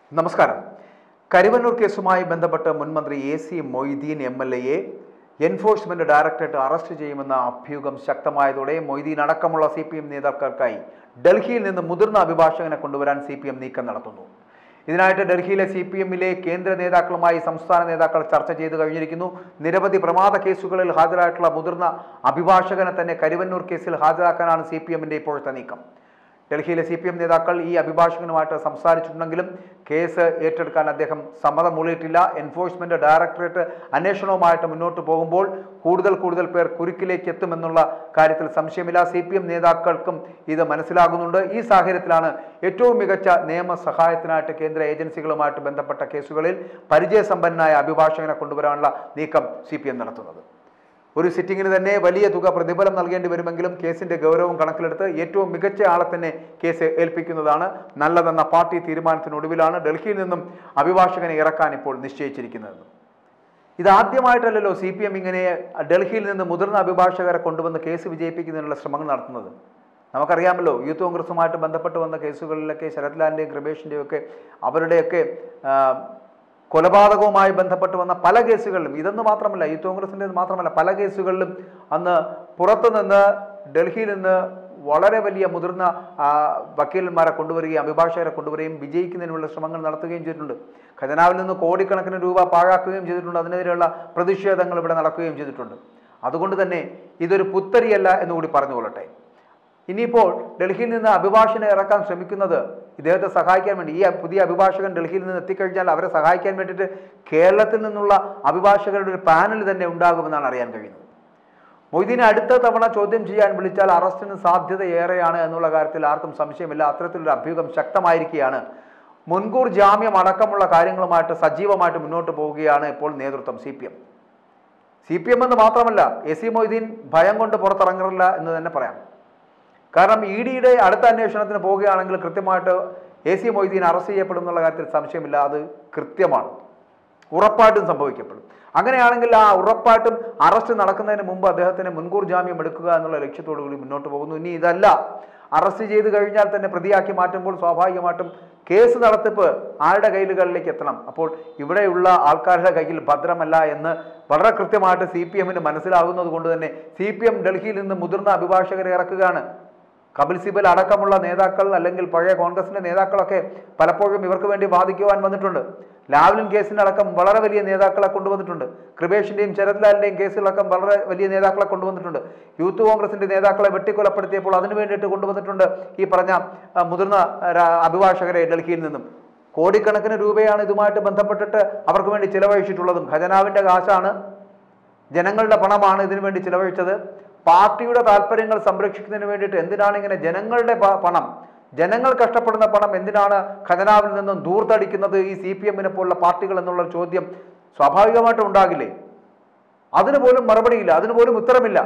നമസ്കാരം കരുവന്നൂർ കേസുമായി ബന്ധപ്പെട്ട് മുൻമന്ത്രി A C Moideen M L എയെ എൻഫോഴ്സ്മെന്റ് ഡയറക്ടറേറ്റ് അറസ്റ്റ് ചെയ്യുമെന്ന അഭ്യൂഹം ശക്തമായതോടെ മൊയ്തീൻ അടക്കമുള്ള സി പി എം നേതാക്കൾക്കായി ഡൽഹിയിൽ നിന്ന് മുതിർന്ന അഭിഭാഷകനെ കൊണ്ടുവരാൻ സി പി എം നീക്കം നടത്തുന്നു ഇതിനായിട്ട് ഡൽഹിയിലെ സി പി എമ്മിലെ കേന്ദ്ര നേതാക്കളുമായി സംസ്ഥാന നേതാക്കൾ ചർച്ച ചെയ്തു കഴിഞ്ഞിരിക്കുന്നു നിരവധി പ്രമാദ കേസുകളിൽ ഹാജരായിട്ടുള്ള മുതിർന്ന അഭിഭാഷകനെ തന്നെ കരുവന്നൂർ കേസിൽ ഹാജരാക്കാനാണ് സി പി എമ്മിന്റെ ഇപ്പോഴത്തെ നീക്കം ഡൽഹിയിലെ സി പി എം നേതാക്കൾ ഈ അഭിഭാഷകനുമായിട്ട് സംസാരിച്ചിട്ടുണ്ടെങ്കിലും കേസ് ഏറ്റെടുക്കാൻ അദ്ദേഹം സമ്മതം മൂളിയിട്ടില്ല എൻഫോഴ്സ്മെന്റ് ഡയറക്ടറേറ്റ് അന്വേഷണവുമായിട്ട് മുന്നോട്ട് പോകുമ്പോൾ കൂടുതൽ കൂടുതൽ പേർ കുരുക്കിലേക്ക് എത്തുമെന്നുള്ള കാര്യത്തിൽ സംശയമില്ല സി പി എം നേതാക്കൾക്കും ഇത് മനസ്സിലാകുന്നുണ്ട് ഈ സാഹചര്യത്തിലാണ് ഏറ്റവും മികച്ച നിയമ സഹായത്തിനായിട്ട് കേന്ദ്ര ഏജൻസികളുമായിട്ട് ബന്ധപ്പെട്ട കേസുകളിൽ പരിചയസമ്പന്നനായ അഭിഭാഷകനെ കൊണ്ടുവരാനുള്ള നീക്കം സി പി എം നടത്തുന്നത് ഒരു സിറ്റിങ്ങിന് തന്നെ വലിയ തുക പ്രതിഫലം നൽകേണ്ടി വരുമെങ്കിലും കേസിന്റെ ഗൗരവം കണക്കിലെടുത്ത് ഏറ്റവും മികച്ച ആളെ തന്നെ കേസ് ഏൽപ്പിക്കുന്നതാണ് നല്ലതെന്ന പാർട്ടി തീരുമാനത്തിനൊടുവിലാണ് ഡൽഹിയിൽ നിന്നും അഭിഭാഷകനെ ഇറക്കാൻ ഇപ്പോൾ നിശ്ചയിച്ചിരിക്കുന്നത് ഇതാദ്യമായിട്ടല്ലല്ലോ സി പി എം ഇങ്ങനെ ഡൽഹിയിൽ നിന്ന് മുതിർന്ന അഭിഭാഷകരെ കൊണ്ടുവന്ന് കേസ് വിജയിപ്പിക്കുന്നതിനുള്ള ശ്രമങ്ങൾ നടത്തുന്നത് നമുക്കറിയാമല്ലോ യൂത്ത് കോൺഗ്രസുമായിട്ട് ബന്ധപ്പെട്ട് വന്ന കേസുകളിലൊക്കെ ശരത് ലാലിൻ്റെയും കൃപേഷിൻ്റെയും ഒക്കെ അവരുടെയൊക്കെ ആ, കൊലപാതകവുമായി ബന്ധപ്പെട്ട് വന്ന പല കേസുകളിലും ഇതെന്ന് മാത്രമല്ല യൂത്ത് കോൺഗ്രസിൻ്റെ മാത്രമല്ല പല കേസുകളിലും അന്ന് പുറത്തുനിന്ന് ഡൽഹിയിൽ നിന്ന് വളരെ വലിയ മുതിർന്ന ആ, വക്കീലന്മാരെ കൊണ്ടുവരികയും അഭിഭാഷകരെ കൊണ്ടുവരികയും വിജയിക്കുന്നതിനുള്ള ശ്രമങ്ങൾ നടത്തുകയും ചെയ്തിട്ടുണ്ട് ഖജനാവിൽ നിന്ന് കോടിക്കണക്കിന് രൂപ പാഴാക്കുകയും ചെയ്തിട്ടുണ്ട് അതിനെതിരെയുള്ള പ്രതിഷേധങ്ങൾ ഇവിടെ നടക്കുകയും ചെയ്തിട്ടുണ്ട് അതുകൊണ്ട് തന്നെ ഇതൊരു പുത്തരിയല്ല എന്നുകൂടി പറഞ്ഞുകൊള്ളട്ടെ ഇനിയിപ്പോൾ ഡൽഹിയിൽ നിന്ന് അഭിഭാഷകനെ ഇറക്കാൻ ശ്രമിക്കുന്നത് ഇദ്ദേഹത്തെ സഹായിക്കാൻ വേണ്ടി ഈ പുതിയ അഭിഭാഷകൻ ഡൽഹിയിൽ നിന്ന് എത്തിക്കഴിഞ്ഞാൽ അവരെ സഹായിക്കാൻ വേണ്ടിയിട്ട് കേരളത്തിൽ നിന്നുള്ള അഭിഭാഷകരുടെ ഒരു പാനൽ തന്നെ ഉണ്ടാകുമെന്നാണ് അറിയാൻ കഴിയുന്നത് മൊയ്തീനെ അടുത്ത തവണ ചോദ്യം ചെയ്യാൻ വിളിച്ചാൽ അറസ്റ്റിന് സാധ്യത ഏറെയാണ് എന്നുള്ള കാര്യത്തിൽ ആർക്കും സംശയമില്ല അത്തരത്തിലൊരു അഭ്യൂഹം ശക്തമായിരിക്കുകയാണ് മുൻകൂർ ജാമ്യം അടക്കമുള്ള കാര്യങ്ങളുമായിട്ട് സജീവമായിട്ട് മുന്നോട്ട് പോവുകയാണ് ഇപ്പോൾ നേതൃത്വം C P M C P M എന്ന് മാത്രമല്ല എ സി മൊയ്തീൻ ഭയം കൊണ്ട് പുറത്തിറങ്ങില്ല എന്ന് തന്നെ പറയാം കാരണം ഇ ഡിയുടെ അടുത്ത അന്വേഷണത്തിന് പോവുകയാണെങ്കിൽ കൃത്യമായിട്ട് എ സി മൊയ്തീൻ അറസ്റ്റ് ചെയ്യപ്പെടും എന്നുള്ള കാര്യത്തിൽ സംശയമില്ല അത് കൃത്യമാണ് ഉറപ്പായിട്ടും സംഭവിക്കപ്പെടും അങ്ങനെയാണെങ്കിൽ ആ ഉറപ്പായിട്ടും അറസ്റ്റ് നടക്കുന്നതിന് മുമ്പ് അദ്ദേഹത്തിന് മുൻകൂർ ജാമ്യം എടുക്കുക എന്നുള്ള ലക്ഷ്യത്തോടു കൂടി മുന്നോട്ട് പോകുന്നു ഇനി ഇതല്ല അറസ്റ്റ് ചെയ്ത് കഴിഞ്ഞാൽ തന്നെ പ്രതിയാക്കി മാറ്റുമ്പോൾ സ്വാഭാവികമായിട്ടും കേസ് നടത്തിപ്പ് ആരുടെ കയ്യിലുകളിലേക്ക് എത്തണം അപ്പോൾ ഇവിടെയുള്ള ആൾക്കാരുടെ കയ്യിൽ ഭദ്രമല്ല എന്ന് വളരെ കൃത്യമായിട്ട് സി പി എമ്മിന് മനസ്സിലാകുന്നത് കൊണ്ട് തന്നെ സി പി എം ഡൽഹിയിൽ നിന്ന് മുതിർന്ന അഭിഭാഷകരെ ഇറക്കുകയാണ് കപിൽ സിബൽ അടക്കമുള്ള നേതാക്കൾ അല്ലെങ്കിൽ പഴയ കോൺഗ്രസിന്റെ നേതാക്കളൊക്കെ പലപ്പോഴും ഇവർക്ക് വേണ്ടി വാദിക്കുവാൻ വന്നിട്ടുണ്ട് ലാവ്ലിൻ കേസിനടക്കം വളരെ വലിയ നേതാക്കളെ കൊണ്ടുവന്നിട്ടുണ്ട് കൃപേഷിന്റെയും ശരത് ലാലിന്റെയും കേസിലടക്കം വളരെ വലിയ നേതാക്കളെ കൊണ്ടുവന്നിട്ടുണ്ട് യൂത്ത് കോൺഗ്രസിന്റെ നേതാക്കളെ വെട്ടിക്കൊലപ്പെടുത്തിയപ്പോൾ അതിനു വേണ്ടിയിട്ട് കൊണ്ടുവന്നിട്ടുണ്ട് ഈ പറഞ്ഞ ആ, മുതിർന്ന രാ- അഭിഭാഷകരെ ഡൽഹിയിൽ നിന്നും കോടിക്കണക്കിന് രൂപയാണ് ഇതുമായിട്ട് ബന്ധപ്പെട്ടിട്ട് അവർക്ക് വേണ്ടി ചിലവഴിച്ചിട്ടുള്ളതും ഖജനാവിന്റെ കാശാണ് ജനങ്ങളുടെ പണമാണ് ഇതിനു വേണ്ടി ചിലവഴിച്ചത് പാർട്ടിയുടെ താല്പര്യങ്ങൾ സംരക്ഷിക്കുന്നതിന് വേണ്ടിയിട്ട് എന്തിനാണ് ഇങ്ങനെ ജനങ്ങളുടെ പ- പണം ജനങ്ങൾ കഷ്ടപ്പെടുന്ന പണം എന്തിനാണ് ഖജനാവിൽ നിന്നും ദൂർത്തടിക്കുന്നത് ഈ സി പി എമ്മിനെ പോലുള്ള പാർട്ടികൾ എന്നുള്ള ഒരു ചോദ്യം സ്വാഭാവികമായിട്ടും ഉണ്ടാകില്ലേ അതിന് പോലും മറുപടിയില്ല അതിന് പോലും ഉത്തരമില്ല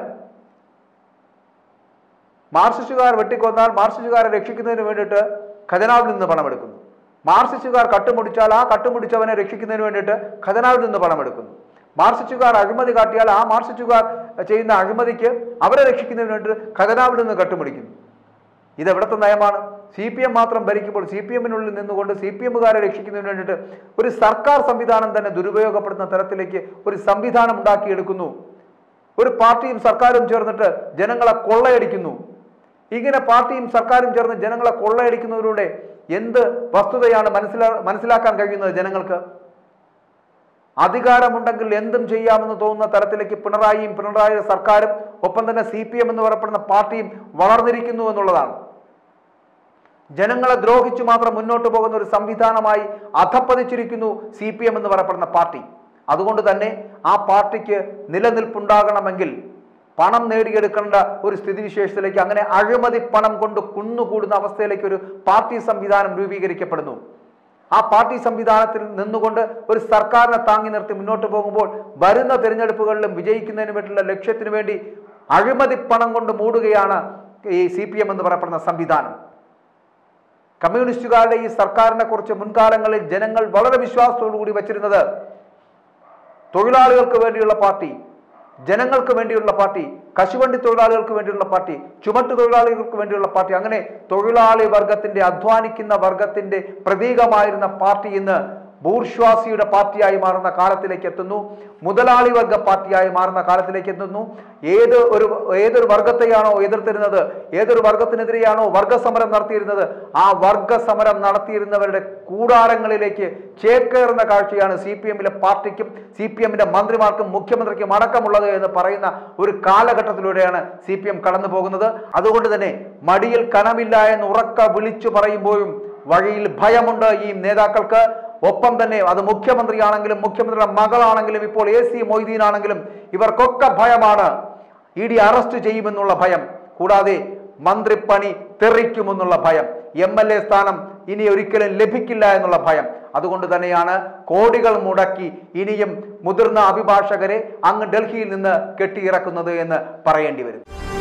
മാർക്സിസ്റ്റുകാർ വെട്ടിക്കൊന്നാൽ മാർക്സിസ്റ്റുകാരെ രക്ഷിക്കുന്നതിന് വേണ്ടിയിട്ട് ഖജനാവിൽ നിന്ന് പണമെടുക്കുന്നു മാർക്സിസ്റ്റുകാർ കട്ടുമുടിച്ചാൽ ആ കട്ടുമുടിച്ചവനെ രക്ഷിക്കുന്നതിന് വേണ്ടിയിട്ട് ഖജനാവിൽ നിന്ന് പണമെടുക്കുന്നു മാർക്സിസ്റ്റുകാർ അഴിമതി കാട്ടിയാൽ ആ മാർക്സിസ്റ്റുകാർ ചെയ്യുന്ന അഴിമതിക്ക് അവരെ രക്ഷിക്കുന്നതിന് വേണ്ടിയിട്ട് ഖജനാവിൽ നിന്ന് കട്ടുമുടിക്കുന്നു ഇത് എവിടുത്തെ നയമാണ് സി പി എം മാത്രം ഭരിക്കുമ്പോൾ സി പി എമ്മിനുള്ളിൽ നിന്നുകൊണ്ട് സി പി എമ്മുകാരെ രക്ഷിക്കുന്നതിന് വേണ്ടിയിട്ട് ഒരു സർക്കാർ സംവിധാനം തന്നെ ദുരുപയോഗപ്പെടുന്ന തരത്തിലേക്ക് ഒരു സംവിധാനം ഉണ്ടാക്കിയെടുക്കുന്നു ഒരു പാർട്ടിയും സർക്കാരും ചേർന്നിട്ട് ജനങ്ങളെ കൊള്ളയടിക്കുന്നു ഇങ്ങനെ പാർട്ടിയും സർക്കാരും ചേർന്ന് ജനങ്ങളെ കൊള്ളയടിക്കുന്നതിലൂടെ എന്ത് വസ്തുതയാണ് മനസ്സിലാ മനസ്സിലാക്കാൻ കഴിയുന്നത് ജനങ്ങൾക്ക് അധികാരമുണ്ടെങ്കിൽ എന്തും ചെയ്യാമെന്ന് തോന്നുന്ന തരത്തിലേക്ക് പിണറായിയും പിണറായിയുടെ സർക്കാരും ഒപ്പം തന്നെ സി പി എം എന്ന് പറയപ്പെടുന്ന പാർട്ടിയും വളർന്നിരിക്കുന്നു എന്നുള്ളതാണ് ജനങ്ങളെ ദ്രോഹിച്ചു മാത്രം മുന്നോട്ട് പോകുന്ന ഒരു സംവിധാനമായി അധപ്പതിച്ചിരിക്കുന്നു സി പി എം എന്ന് പറയപ്പെടുന്ന പാർട്ടി അതുകൊണ്ട് തന്നെ ആ പാർട്ടിക്ക് നിലനിൽപ്പുണ്ടാകണമെങ്കിൽ പണം നേടിയെടുക്കേണ്ട ഒരു സ്ഥിതിവിശേഷത്തിലേക്ക് അങ്ങനെ അഴിമതി പണം കൊണ്ട് കുന്നുകൂടുന്ന അവസ്ഥയിലേക്ക് ഒരു പാർട്ടി സംവിധാനം രൂപീകരിക്കപ്പെടുന്നു ആ പാർട്ടി സംവിധാനത്തിൽ നിന്നുകൊണ്ട് ഒരു സർക്കാരിനെ താങ്ങി നിർത്തി മുന്നോട്ട് പോകുമ്പോൾ വരുന്ന തിരഞ്ഞെടുപ്പുകളിലും വിജയിക്കുന്നതിന് വേണ്ടിയുള്ള ലക്ഷ്യത്തിന് വേണ്ടി അഴിമതി പണം കൊണ്ട് മൂടുകയാണ് ഈ സി പി എം എന്ന് പറയപ്പെടുന്ന സംവിധാനം കമ്മ്യൂണിസ്റ്റുകാരുടെ ഈ സർക്കാരിനെ കുറിച്ച് മുൻകാലങ്ങളിൽ ജനങ്ങൾ വളരെ വിശ്വാസത്തോടു കൂടി വച്ചിരുന്നത് തൊഴിലാളികൾക്ക് വേണ്ടിയുള്ള പാർട്ടി ജനങ്ങൾക്ക് വേണ്ടിയുള്ള പാർട്ടി കശുവണ്ടി തൊഴിലാളികൾക്ക് വേണ്ടിയുള്ള പാർട്ടി ചുമട്ടു തൊഴിലാളികൾക്ക് വേണ്ടിയുള്ള പാർട്ടി അങ്ങനെ തൊഴിലാളി വർഗത്തിന്റെ അധ്വാനിക്കുന്ന വർഗത്തിന്റെ പ്രതീകമായിരുന്ന പാർട്ടി ഇന്ന് ബൂർഷ്വാസിയുടെ പാർട്ടിയായി മാറുന്ന കാലത്തിലേക്ക് എത്തുന്നു മുതലാളി വർഗ പാർട്ടിയായി മാറുന്ന കാലത്തിലേക്ക് എത്തുന്നു ഏത് ഒരു ഏതൊരു വർഗത്തെയാണോ എതിർത്തിരുന്നത് ഏതൊരു വർഗത്തിനെതിരെയാണോ വർഗസമരം നടത്തിയിരുന്നത് ആ വർഗസമരം നടത്തിയിരുന്നവരുടെ കൂടാരങ്ങളിലേക്ക് ചേക്കേറുന്ന കാഴ്ചയാണ് സി പി എമ്മിലെ പാർട്ടിക്കും സി പി എമ്മിന്റെ മന്ത്രിമാർക്കും മുഖ്യമന്ത്രിക്കും അടക്കമുള്ളത് എന്ന് പറയുന്ന ഒരു കാലഘട്ടത്തിലൂടെയാണ് സി പി എം കടന്നു പോകുന്നത് അതുകൊണ്ട് തന്നെ മടിയിൽ കനമില്ല എന്ന് ഉറക്ക വിളിച്ചു പറയുമ്പോഴും വഴിയിൽ ഭയമുണ്ട് ഈ നേതാക്കൾക്ക് ഒപ്പം തന്നെ അത് മുഖ്യമന്ത്രിയാണെങ്കിലും മുഖ്യമന്ത്രിയുടെ മകളാണെങ്കിലും ഇപ്പോൾ എ സി മൊയ്തീൻ ആണെങ്കിലും ഇവർക്കൊക്കെ ഭയമാണ് ഇ ഡി അറസ്റ്റ് ചെയ്യുമെന്നുള്ള ഭയം കൂടാതെ മന്ത്രിപ്പണി തെറിക്കുമെന്നുള്ള ഭയം എം എൽ എ സ്ഥാനം ഇനി ഒരിക്കലും ലഭിക്കില്ല എന്നുള്ള ഭയം അതുകൊണ്ട് തന്നെയാണ് കോടികൾ മുടക്കി ഇനിയും മുതിർന്ന അഭിഭാഷകരെ അങ്ങ് ഡൽഹിയിൽ നിന്ന് കെട്ടിയിറക്കുന്നത് എന്ന് പറയേണ്ടി വരും